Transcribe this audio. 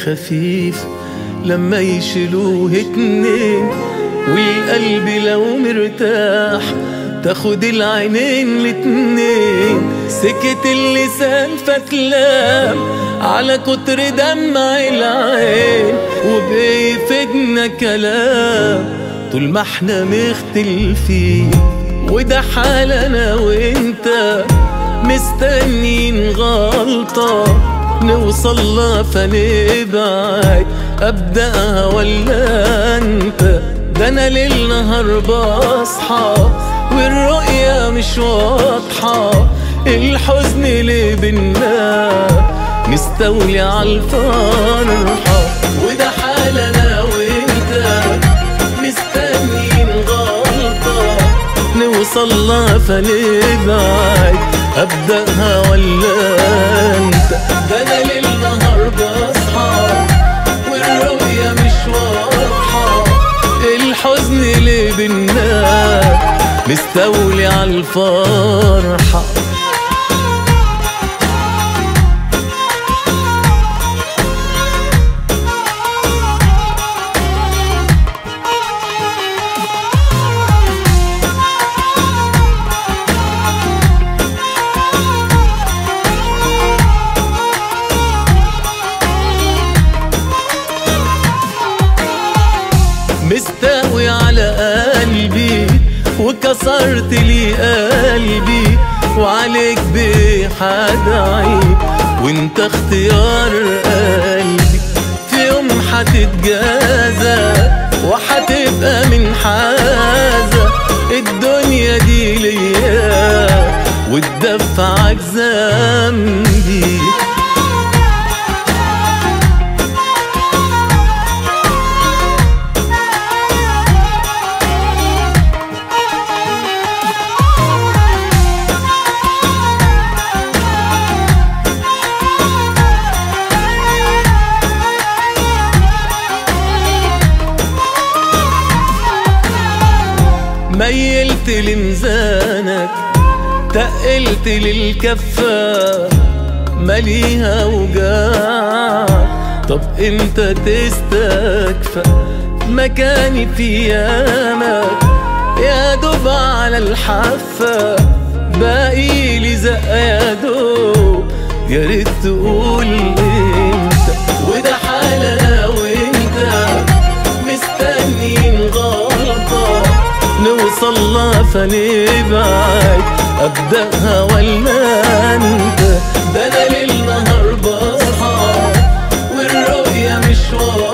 خفيف لما يشيلوه اتنين والقلب لو مرتاح تاخد العينين الاتنين سكت اللسان فتلام على كتر دمع العين وبيفيدنا كلام طول ما احنا مختلفين وده حالنا وانت مستنين غلطة نوصل لها فنبعد ابدأها ولا انت ده انا ليل نهار بصحى والرؤية مش واضحة الحزن اللي بينا مستولي عالفرحة وده حالنا وانت مستنيين غلطة نوصل لها فنبعد ابدأها ولا انت ده انا ليل نهار بصحى والرؤية مش واضحة الحزن اللي بينا مستولي عالفرحة مستوي على قلبي وكسرت لي قلبي وعليك بحد عيب وانت اختيار قلبي في يوم هتتجازى وهتبقى من حازة الدنيا دي ليا وتدفعك ذنبي ميلت لميزانك تقلت للكفة مليها وجع طب انت تستكفى مكاني في يامك يا دوب على الحافة باقي لي زقة يا دوب يا ريت تقول انت وده حالنا وانت مستنيين غلطة نوصل لها فنبعد ابدأها ولا انت ده انا ليل نهار بصحى والرؤية مش واضحة